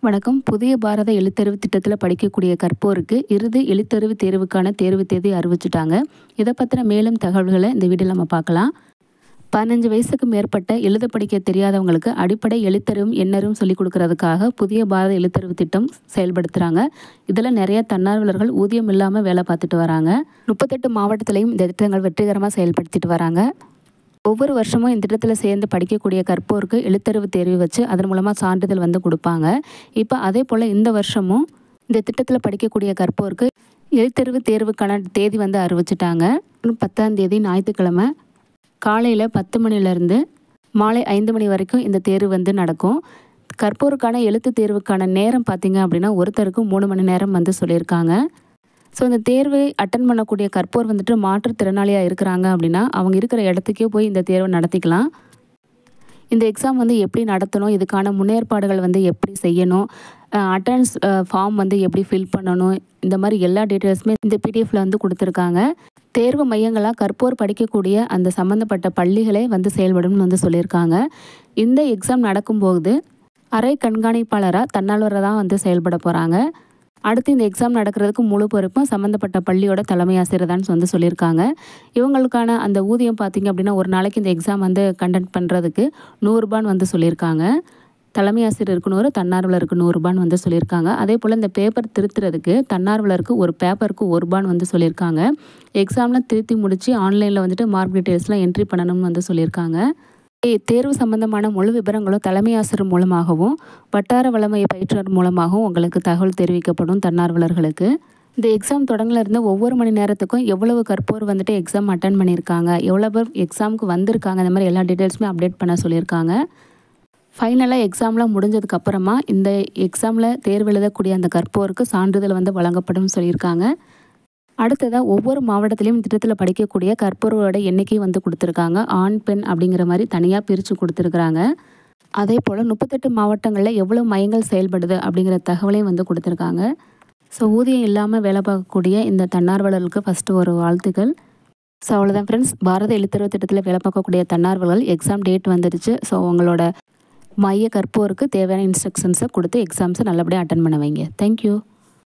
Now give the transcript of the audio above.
வணக்கம் புதிய பாரத எழுத்தறிவு திட்டத்தில் படிக்கக்கூடிய கற்போருக்கு இறுதி எழுத்தறிவு தேர்வுக்கான தேர்வு தேதி அறிவிச்சிட்டாங்க இதை பற்றின மேலும் தகவல்களை இந்த வீடியோவில் நம்ம பார்க்கலாம் பதினஞ்சு வயசுக்கு மேற்பட்ட எழுத படிக்க தெரியாதவங்களுக்கு அடிப்படை எழுத்தறிவும் எண்ணறிவும் சொல்லிக் கொடுக்கறதுக்காக புதிய பாரத எழுத்தறிவு திட்டம் செயல்படுத்துகிறாங்க இதில் நிறைய தன்னார்வலர்கள் ஊதியம் இல்லாமல் வேலை பார்த்துட்டு வராங்க முப்பத்தெட்டு மாவட்டத்திலையும் இந்த திட்டங்கள் வெற்றிகரமாக செயல்படுத்திட்டு வராங்க ஒவ்வொரு வருஷமும் இந்த திட்டத்தில் சேர்ந்து படிக்கக்கூடிய கற்போருக்கு எழுத்தறிவு தேர்வு வச்சு அதன் மூலமாக சான்றிதழ் வந்து கொடுப்பாங்க இப்போ அதே போல் இந்த வருஷமும் இந்த திட்டத்தில் படிக்கக்கூடிய கற்போருக்கு எழுத்தறிவு தேர்வுக்கான தேதி வந்து அறிவிச்சிட்டாங்க பத்தாம் தேதி ஞாயிற்றுக்கிழமை காலையில் பத்து மணிலேருந்து மாலை ஐந்து மணி வரைக்கும் இந்த தேர்வு வந்து நடக்கும் கற்போருக்கான எழுத்து தேர்வுக்கான நேரம் பார்த்தீங்க அப்படின்னா ஒருத்தருக்கு மூணு மணி நேரம் வந்து சொல்லியிருக்காங்க ஸோ இந்த தேர்வை அட்டன் பண்ணக்கூடிய கற்போர் வந்துட்டு மாற்றுத்திறனாளியாக இருக்கிறாங்க அப்படின்னா அவங்க இருக்கிற இடத்துக்கே போய் இந்த தேர்வை நடத்திக்கலாம் இந்த எக்ஸாம் வந்து எப்படி நடத்தணும் இதுக்கான முன்னேற்பாடுகள் வந்து எப்படி செய்யணும் அட்டண்டன்ஸ் ஃபார்ம் வந்து எப்படி ஃபில் பண்ணணும் இந்த மாதிரி எல்லா டீட்டெயில்ஸுமே இந்த பிடிஎஃப்ல வந்து கொடுத்துருக்காங்க தேர்வு மையங்களாக கற்போர் படிக்கக்கூடிய அந்த சம்மந்தப்பட்ட பள்ளிகளே வந்து செயல்படும்னு வந்து சொல்லியிருக்காங்க இந்த எக்ஸாம் நடக்கும்போது அரை கண்காணிப்பாளராக தன்னார்வராக தான் வந்து செயல்பட போகிறாங்க அடுத்து இந்த எக்ஸாம் நடக்கிறதுக்கு முழு பொறுப்பும் சம்மந்தப்பட்ட பள்ளியோட தலைமை ஆசிரியர் தான் வந்து சொல்லியிருக்காங்க இவங்களுக்கான அந்த ஊதியம் பார்த்திங்க அப்படின்னா ஒரு நாளைக்கு இந்த எக்ஸாம் வந்து கண்டக்ட் பண்ணுறதுக்கு நூறுரூபான்னு வந்து சொல்லியிருக்காங்க தலைமை ஆசிரியருக்கு நூறு தன்னார்வலருக்கு நூறுரூபான்னு வந்து சொல்லியிருக்காங்க அதே போல் இந்த பேப்பர் திருத்துறதுக்கு தன்னார்வலருக்கு ஒரு பேப்பருக்கு ஒரு ரூபான்னு வந்து சொல்லியிருக்காங்க எக்ஸாம்லாம் திருத்தி முடித்து ஆன்லைனில் வந்துட்டு மார்க் டீட்டெயில்ஸ்லாம் என்ட்ரி பண்ணணும்னு வந்து சொல்லியிருக்காங்க தேர்வு சம்பந்தமான முழு விவரங்களும் தலைமை ஆசிரியர் மூலமாகவும் வட்டார வளமைய பயிற்றுனர் மூலமாகவும் உங்களுக்கு தகவல் தெரிவிக்கப்படும் தன்னார்வலர்களுக்கு இந்த எக்ஸாம் தொடங்கிலிருந்து ஒவ்வொரு மணி நேரத்துக்கும் எவ்வளவு கற்போர் வந்துட்டு எக்ஸாம் அட்டன் பண்ணியிருக்காங்க எவ்வளோ பேர் எக்ஸாமுக்கு வந்திருக்காங்க இந்த மாதிரி எல்லா டீட்டெயில்ஸுமே அப்டேட் பண்ண சொல்லியிருக்காங்க ஃபைனலாக எக்ஸாம்லாம் முடிஞ்சதுக்கப்புறமா இந்த எக்ஸாமில் தேர்வு எழுதக்கூடிய அந்த கற்போருக்கு சான்றிதழ் வந்து வழங்கப்படும் சொல்லியிருக்காங்க அடுத்ததாக ஒவ்வொரு மாவட்டத்திலையும் திட்டத்தில் படிக்கக்கூடிய கற்போரோட எண்ணிக்கை வந்து கொடுத்துருக்காங்க ஆண் பெண் அப்படிங்கிற மாதிரி தனியாக பிரித்து கொடுத்துருக்குறாங்க அதே போல் முப்பத்தெட்டு மாவட்டங்களில் எவ்வளோ மையங்கள் செயல்படுது அப்படிங்கிற தகவலையும் வந்து கொடுத்துருக்காங்க ஸோ ஊதியம் இல்லாமல் வேலை பார்க்கக்கூடிய இந்த தன்னார்வலர்களுக்கு ஃபஸ்ட்டு ஒரு வாழ்த்துக்கள் ஸோ அவ்வளோதான் ஃப்ரெண்ட்ஸ் பாரத எழுத்தறிவு திட்டத்தில் வேலை பார்க்கக்கூடிய தன்னார்வலர்கள் எக்ஸாம் டேட் வந்துடுச்சு ஸோ உங்களோட மைய கற்போருக்கு தேவையான இன்ஸ்ட்ரக்ஷன்ஸை கொடுத்து எக்ஸாம்ஸை நல்லபடியாக அட்டன் பண்ண வைங்க தேங்க்யூ